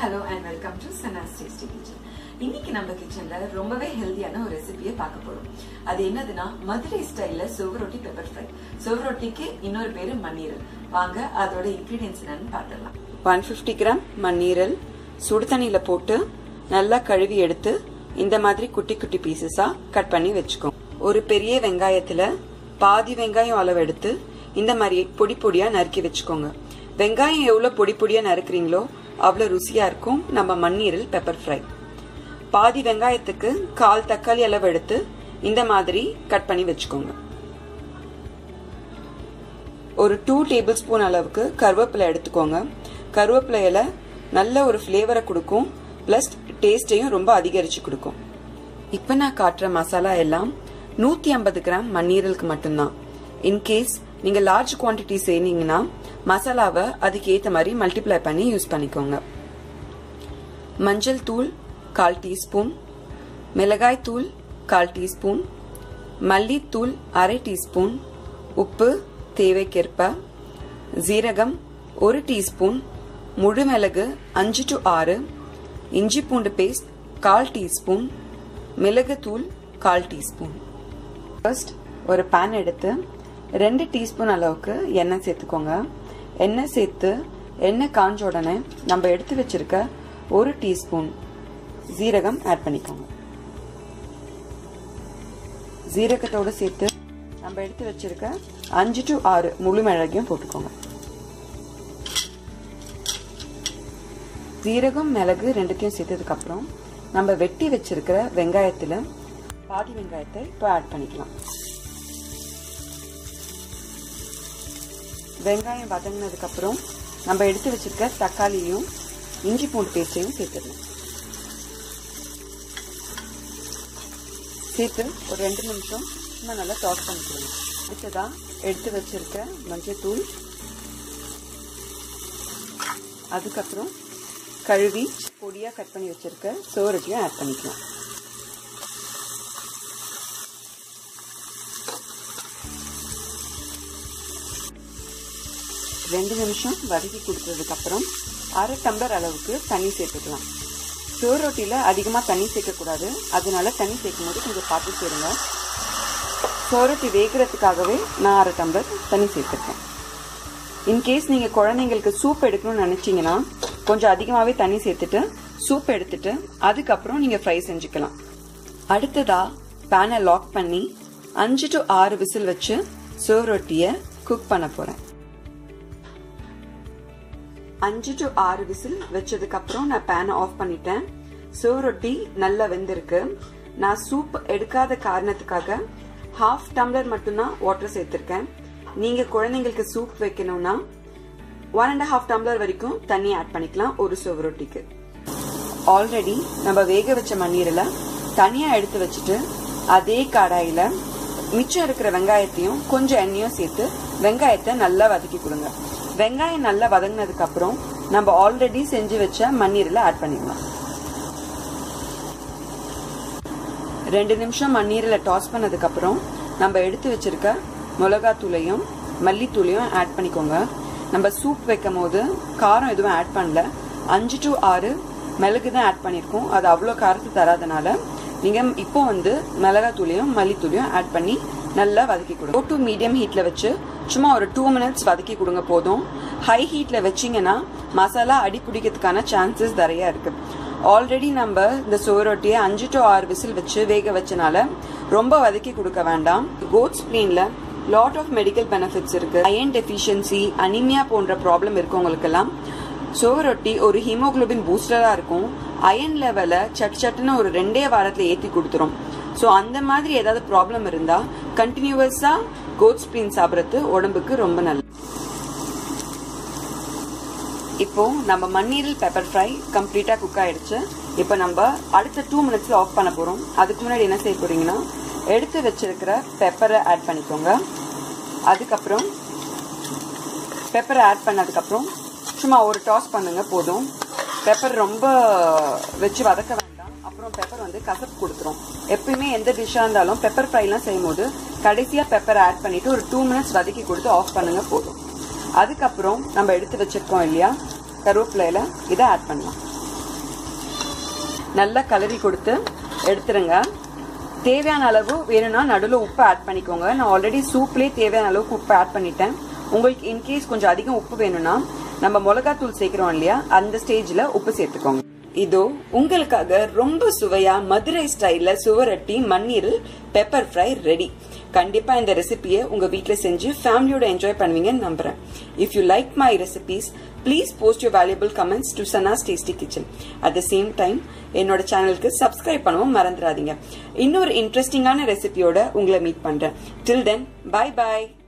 hello and welcome to Sana's tasty kitchen இன்னைக்கு நம்ம கிச்சன்ல ரொம்பவே ஹெல்தியான ஒரு ரெசிபியை பார்க்க போறோம் அது என்னதுன்னா மதுரை ஸ்டைல்ல சுவரொட்டி பெப்பர் ஃப்ரை சுவரொட்டிக்கு இன்னொரு பேரு மண்ணீரல் வாங்க அதோட இன்கிரீடியன்ஸ் என்னன்னு பார்த்துடலாம் ஒன் ஃபிஃப்டி கிராம் மண்ணீரல் சுடு தண்ணியில போட்டு நல்லா கழுவி எடுத்து இந்த மாதிரி குட்டி குட்டி பீசஸா கட் பண்ணி வச்சுக்கோங்க ஒரு பெரிய வெங்காயத்துல பாதி வெங்காயம் அளவு எடுத்து இந்த மாதிரி பொடி பொடியா நறுக்கி வச்சுக்கோங்க வெங்காயம் எவ்வளவு பொடி பொடியா நறுக்குறீங்களோ அவ்வளவு ருசியா இருக்கும் நம்ம மண்ணீரல் பெப்பர் ஃப்ரை பாதி வெங்காயத்துக்கு கால் தக்காளி அளவு எடுத்து இந்த மாதிரி கட் பண்ணி வச்சுக்கோங்க ஒரு டூ டேபிள் ஸ்பூன் அளவுக்கு கருவேப்பிலை எடுத்துக்கோங்க கருவேப்பிலை இலை நல்ல ஒரு ஃப்ளேவரை கொடுக்கும் ப்ளஸ் டேஸ்டையும் ரொம்ப அதிகரிச்சு கொடுக்கும் இப்போ நான் காட்டுற மசாலா எல்லாம் நூற்றி ஐம்பது கிராம் மண்ணீரலுக்கு மட்டும்தான் இன்கேஸ் நீங்கள் லார்ஜ் குவான்டிட்டி செய்னீங்கன்னா மசாலாவை அதுக்கு ஏற்ற மாதிரி மல்டிப்ளை பண்ணி யூஸ் பண்ணிக்கோங்க மஞ்சள் தூள் கால் டீஸ்பூன் மிளகாய் தூள் கால் டீஸ்பூன் மல்லித்தூள் அரை டீஸ்பூன் உப்பு தேவைக்கேற்ப ஜீரகம் ஒரு டீஸ்பூன் முழு மிளகு அஞ்சு டு ஆறு இஞ்சி பூண்டு பேஸ்ட் கால் டீஸ்பூன் மிளகுத்தூள் கால் டீஸ்பூன் ஃபர்ஸ்ட் ஒரு பேன் எடுத்து ரெண்டு டீஸ்பூன் அளவுக்கு எண்ணெய் சேர்த்துக்கோங்க எண்ணெய் சேர்த்து எண்ணெய் காஞ்ச உடனே நம்ம எடுத்து வச்சிருக்க ஒரு டீஸ்பூன் ஜீரகம் ஆட் பண்ணிக்கோங்க ஜீரகத்தோடு சேர்த்து நம்ம எடுத்து வச்சிருக்க அஞ்சு டு ஆறு முழு மிளகையும் போட்டுக்கோங்க ஜீரகம் மிளகு ரெண்டுத்தையும் சேர்த்ததுக்கு அப்புறம் நம்ம வெட்டி வச்சிருக்கிற வெங்காயத்துல பாதி வெங்காயத்தை இப்போ ஆட் பண்ணிக்கலாம் வெங்காயம் வதங்கினதுக்கு அப்புறம் நம்ம எடுத்து வச்சிருக்க தக்காளியும் இஞ்சி பூண்டு பேஸ்டையும் சேர்த்துடலாம் சேர்த்து ஒரு ரெண்டு நிமிஷம் சும்மா நல்லா டாஸ் பண்ணிக்கலாம் அடுத்ததா எடுத்து வச்சிருக்க மஞ்சள் தூள் அதுக்கப்புறம் கழுவி பொடியாக கட் பண்ணி வச்சிருக்க சோரட்டியும் ஆட் பண்ணிக்கலாம் ரெண்டு நிமிஷம் வதக்கி கொடுத்ததுக்கு அப்புறம் அரை டம்ளர் அளவுக்கு தண்ணி சேர்த்துக்கலாம் சோரொட்டியில் அதிகமாக தண்ணி சேர்க்கக்கூடாது அதனால தண்ணி சேர்க்கும் போது கொஞ்சம் பார்த்து சேருங்க சோரொட்டி வேகிறதுக்காகவே நான் அரை டம்ளர் தண்ணி சேர்த்துருக்கேன் இன்கேஸ் நீங்கள் குழந்தைங்களுக்கு சூப் எடுக்கணும்னு நினச்சிங்கன்னா கொஞ்சம் அதிகமாகவே தண்ணி சேர்த்துட்டு சூப் எடுத்துட்டு அதுக்கப்புறம் நீங்கள் ஃப்ரை செஞ்சுக்கலாம் அடுத்ததா பேனை லாக் பண்ணி அஞ்சு டு ஆறு விசில் வச்சு சோரொட்டியை குக் பண்ண போகிறேன் அஞ்சு டு ஆறு விசில் வச்சதுக்கு அப்புறம் நான் பேனை ஆஃப் பண்ணிட்டேன் சோரொட்டி நல்லா வெந்திருக்கு நான் சூப் எடுக்காத காரணத்துக்காக ஹாஃப் டம்ளர் மட்டும்தான் வாட்டர் சேர்த்திருக்கேன் நீங்க குழந்தைங்களுக்கு சூப் வைக்கணும்னா ஒன் அண்ட் ஹாஃப் டம்ளர் வரைக்கும் தண்ணி ஆட் பண்ணிக்கலாம் ஒரு சுவரொட்டிக்கு ஆல்ரெடி நம்ம வேக வச்ச மண்ணீரில் தனியா எடுத்து வச்சுட்டு அதே கடாயில மிச்சம் இருக்கிற வெங்காயத்தையும் கொஞ்சம் எண்ணெயும் சேர்த்து வெங்காயத்தை நல்லா வதக்கி கொடுங்க வெங்காயம் நல்லா வதங்கினதுக்கு அப்புறம் நம்ம ஆல்ரெடி செஞ்சு வச்ச மண்ணீரில் ஆட் பண்ணிக்கலாம் ரெண்டு நிமிஷம் மண்ணீரில் டாஸ் பண்ணதுக்கு அப்புறம் நம்ம எடுத்து வச்சிருக்க மிளகாத்தூளையும் மல்லித்தூளையும் ஆட் பண்ணிக்கோங்க நம்ம சூப் வைக்கும் போது காரம் எதுவும் ஆட் பண்ணல அஞ்சு டு ஆறு மிளகு தான் ஆட் பண்ணியிருக்கோம் அது அவ்வளோ காரத்து தராதனால நீங்கள் இப்போ வந்து மிளகாத்தூளையும் மல்லித்தூளையும் ஆட் பண்ணி நல்லா வதக்கி கொடுங்க டூ மீடியம் ஹீட்டில் வச்சு சும்மா ஒரு டூ மினிட்ஸ் வதக்கி கொடுங்க போதும் ஹை ஹீட்டில் வச்சிங்கன்னா மசாலா அடி பிடிக்கிறதுக்கான சான்சஸ் நிறையா இருக்குது ஆல்ரெடி நம்ம இந்த சோரொட்டியை அஞ்சு டு ஆறு விசில் வச்சு வேக வச்சனால ரொம்ப வதக்கி கொடுக்க வேண்டாம் கோட்ஸ் பிளேன்ல லாட் ஆஃப் மெடிக்கல் பெனிஃபிட்ஸ் இருக்கு அயன் டெஃபிஷியன்சி அனிமியா போன்ற ப்ராப்ளம் இருக்கவங்களுக்கெல்லாம் சோரொட்டி ஒரு ஹீமோகுளோபின் பூஸ்டரா இருக்கும் அயன் லெவலை சட் சட்டுன்னு ஒரு ரெண்டே வாரத்துல ஏத்தி கொடுத்துரும் ஸோ அந்த மாதிரி ஏதாவது ப்ராப்ளம் இருந்தா கண்டினியூவஸா கோட்ஸ் பிளீன் சாப்பிட்றது உடம்புக்கு ரொம்ப நல்லது இப்போ நம்ம மண்ணீரல் பெப்பர் ஃப்ரை கம்ப்ளீட்டா குக் ஆயிடுச்சு இப்போ நம்ம அடுத்த டூ மினிட்ஸ்ல ஆஃப் பண்ண போறோம் அதுக்கு முன்னாடி என்ன செய்ய போறீங்கன்னா எடுத்து வச்சிருக்கிற பெப்பரை ஆட் பண்ணிக்கோங்க அதுக்கப்புறம் பெப்பரை ஆட் பண்ணதுக்கப்புறம் சும்மா ஒரு டாஸ் பண்ணுங்க போதும் பெப்பர் ரொம்ப வச்சு வதக்க வேண்டாம் அப்புறம் பெப்பர் வந்து கசப்பு கொடுத்துரும் எப்பயுமே எந்த டிஷ்ஷாக இருந்தாலும் பெப்பர் ஃப்ரைலாம் செய்யும் போது கடைசியாக பெப்பர் ஆட் பண்ணிட்டு ஒரு டூ மினிட்ஸ் வதக்கி கொடுத்து ஆஃப் பண்ணுங்க போதும் அதுக்கப்புறம் நம்ம எடுத்து வச்சிருக்கோம் இல்லையா கருவேப்பிலையில இதை ஆட் பண்ணலாம் நல்லா கலரி கொடுத்து எடுத்துருங்க தேவையான அளவு வேணும்னா நடுவில் உப்பு ஆட் பண்ணிக்கோங்க நான் ஆல்ரெடி சூப்லேயே தேவையான அளவுக்கு உப்பு ஆட் பண்ணிட்டேன் உங்களுக்கு இன்கேஸ் கொஞ்சம் அதிகம் உப்பு வேணும்னா நம்ம மிளகாத்தூள் சேர்க்கிறோம் இல்லையா அந்த ஸ்டேஜில் உப்பு சேர்த்துக்கோங்க இதோ உங்களுக்காக ரொம்ப சுவையா மதுரை ஸ்டைல்ல சுவரொட்டி மண்ணீரில் பெப்பர் ஃப்ரை ரெடி கண்டிப்பா இந்த ரெசிபியை உங்க வீட்ல செஞ்சு ஃபேமிலியோட என்ஜாய் பண்ணுவீங்கன்னு நம்புறேன் if you like my recipes please post your valuable comments to Sana's tasty kitchen at the same time என்னோட சேனலுக்கு சப்ஸ்கிரைப் பண்ணவும் மறந்துடாதீங்க இன்னொரு இன்ட்ரெஸ்டிங்கான ரெசிபியோட உங்களை மீட் பண்றேன் டில் தென் பை பாய்